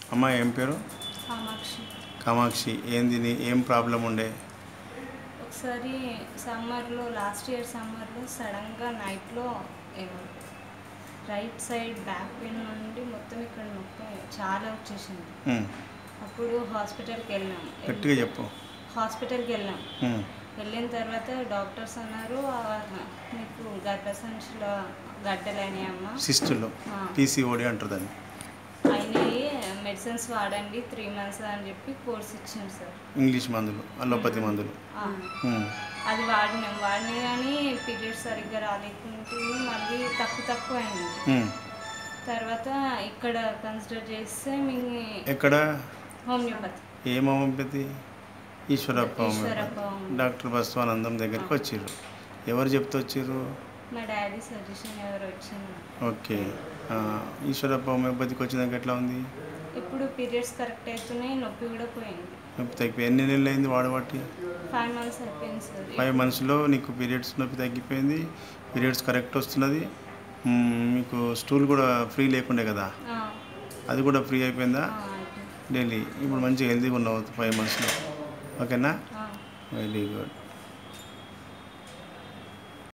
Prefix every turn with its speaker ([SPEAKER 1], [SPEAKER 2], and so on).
[SPEAKER 1] అమ్మ ఏం పేరు
[SPEAKER 2] కామాక్షి
[SPEAKER 1] కామాక్షి ఏంది నీ ఏం ప్రాబ్లం ఉండే
[SPEAKER 2] ఒకసారి సమ్మర్లో లాస్ట్ ఇయర్ సమ్మర్లో సడన్గా నైట్లో రైట్ సైడ్ బ్యాక్ పెయిన్ నుండి మొత్తం ఇక్కడ నొప్పి చాలా వచ్చేసింది
[SPEAKER 1] ఉమ్,
[SPEAKER 2] అప్పుడు హాస్పిటల్కి వెళ్ళాం
[SPEAKER 1] గట్టిగా చెప్పు
[SPEAKER 2] హాస్పిటల్కి వెళ్ళాం
[SPEAKER 1] ఉమ్,
[SPEAKER 2] వెళ్ళిన తర్వాత డాక్టర్స్ అన్నారు "ఆ, మీకు గర్భసంచిలో గడ్డలైనాయి అమ్మ
[SPEAKER 1] సిస్టులో
[SPEAKER 2] ఆ.
[SPEAKER 1] పీసీఓడి అంటారు దాన్ని
[SPEAKER 2] అయినాయి మెడిసిన్స్ వాడండి త్రీ మంత్స్ అని చెప్పి కోర్స్ ఇచ్చింది సార్
[SPEAKER 1] ఇంగ్లీష్ మందులు అలోపతి మందులు
[SPEAKER 2] ఆ.
[SPEAKER 1] ఉమ్,
[SPEAKER 2] అది వాడినాం వాడినా కానీ పీరియడ్స్ సరిగ్గా రాలేకుంటే మళ్ళీ తక్కువ తక్కువ అయింది
[SPEAKER 1] ఉమ్.
[SPEAKER 2] తర్వాత ఇక్కడ కన్సిడర్ చేస్తే మీ
[SPEAKER 1] ఎక్కడ
[SPEAKER 2] హోమియోపతి
[SPEAKER 1] ఏం homeopathy Eshwarappa
[SPEAKER 2] Eshwarappa
[SPEAKER 1] homeopathy
[SPEAKER 2] homeopathy.
[SPEAKER 1] Doctor Basavanandam దగ్గరికి వచ్చిర్రు ఎవరు చెప్తూ వచ్చిర్రు
[SPEAKER 2] మా డాడీ సజెషన్ ఎవరు వచ్చింది
[SPEAKER 1] ఓకే ఆ, ఈశ్వరప్ప హోమియోపతికి వచ్చినాక ఎట్లా ఉంది
[SPEAKER 2] ఇప్పుడు పీరియడ్స్ కరెక్ట్ అవుతున్నాయి నొప్పి కూడా పోయింది
[SPEAKER 1] నొప్పి తగ్గిపోయి ఎన్ని నెలలు అయింది వాడబట్టి
[SPEAKER 2] ఫైవ్ మంత్స్ అయిపోయింది సార్
[SPEAKER 1] ఫైవ్ మంత్స్లో నీకు పీరియడ్స్ నొప్పి తగ్గిపోయింది పీరియడ్స్ కరెక్ట్ వస్తున్నది మ్మ్, మీకు స్టూల్ కూడా ఫ్రీ లేకుండే కదా
[SPEAKER 2] ఆ,
[SPEAKER 1] అది కూడా ఫ్రీ అయిపోయిందా
[SPEAKER 2] ఆ, అయిపోయింది.
[SPEAKER 1] డైలీ ఇప్పుడు మంచిగా హెల్తీగా ఉన్నావు ఫైవ్ మంత్స్లో ఓకేనా
[SPEAKER 2] ఆ.
[SPEAKER 1] Very good